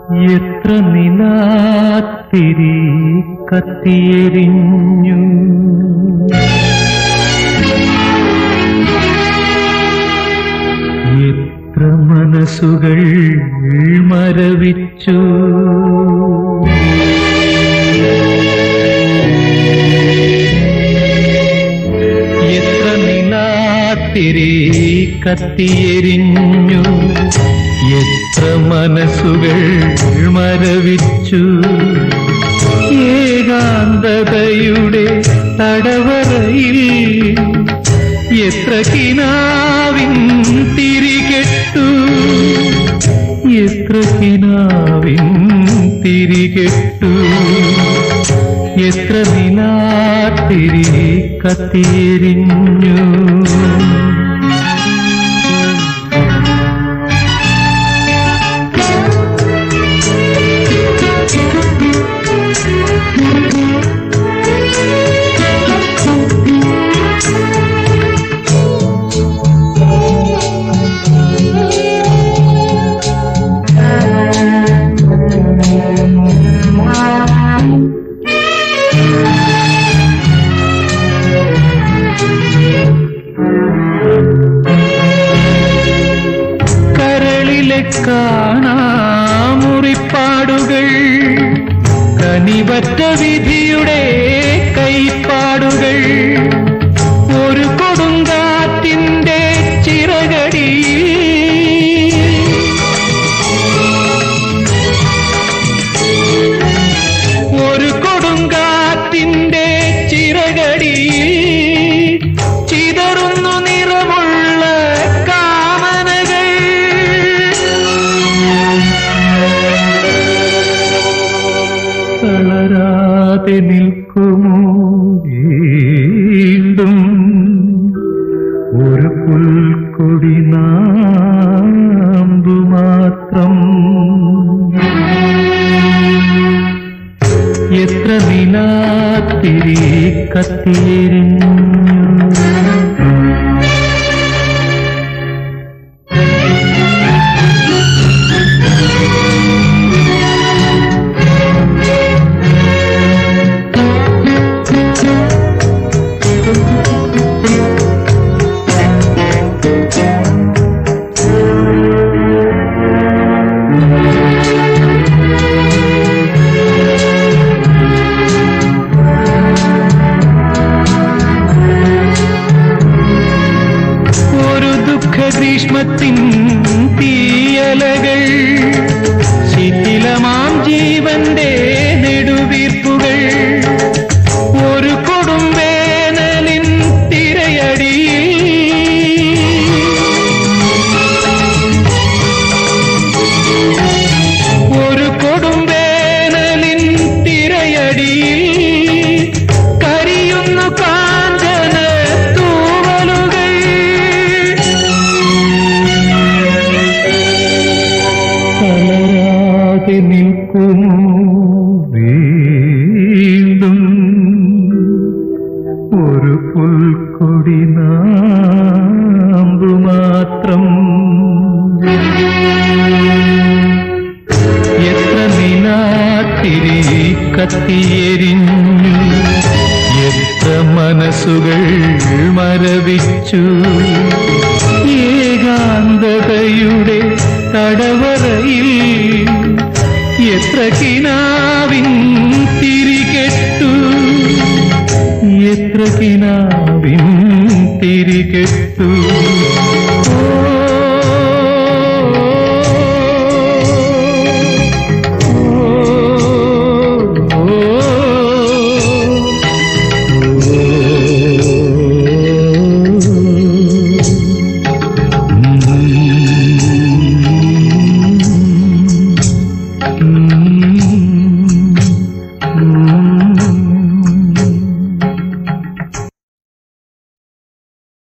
എത്ര നിലാത്തിരി കത്തിയെരിഞ്ഞു എത്ര മനസ്സുകൾ മരവിച്ചു എത്ര നിലാത്തിരി കത്തിയെരിഞ്ഞു എത്ര മനസ്സുകൾ മരവിച്ചു ഏകാന്തതയുടെ തടവറയിൽ എത്ര കിനാവിൻ തിരികെട്ടു എത്ര കിനാവിൻ തിരികെട്ടു എത്ര നിലാത്തിരി കത്തിയെരിഞ്ഞു കരളിലെ കാണാമുറിപ്പാടുകൾ കനിവറ്റ വിധിയുടെ കൈപ്പാടുകൾ ഒരു കൊടുങ്കാറ്റിന്റെ ചിറകടി ഒരു കൊടുങ്കാറ്റിന്റെ ചിറകടി ചിതറുന്നു നിറമുള്ള കാമനകൾ തളരാതെ നിൽക്കുമോ വീണ്ടും ഒരു പുൽക്കൊടി നാമ്പു മാത്രം എത്ര നിലാത്തിരി കത്തിയെരിഞ്ഞു ഒരു ദുഃഖ ഗ്രീഷ്മത്തിൻ തീയലകൾ ശിഥിലമാം ജീവന്റെ നെടുവീർപ്പുകൾ ഒരു കൊടും വേനലിൻ തിരയടി ഒരു കൊടും വേനലിൻ തിരയടി കരിയുന്നു കാഞ്ചന തൂവലുകൾ തളരാതെ നിൽക്കുമോ വീണ്ടും ഒരു പുൽക്കൊടി നാമ്പു മാത്രം എത്ര നിലാത്തിരി കത്തിയെരിഞ്ഞു എത്ര മനസ്സുകൾ മരവിച്ചു ഏകാന്തതയുടെ തടവറയിൽ എത്ര കിനാവിൻ തിരികെട്ടു എത്ര കിനാവിൻ തിരികെട്ടു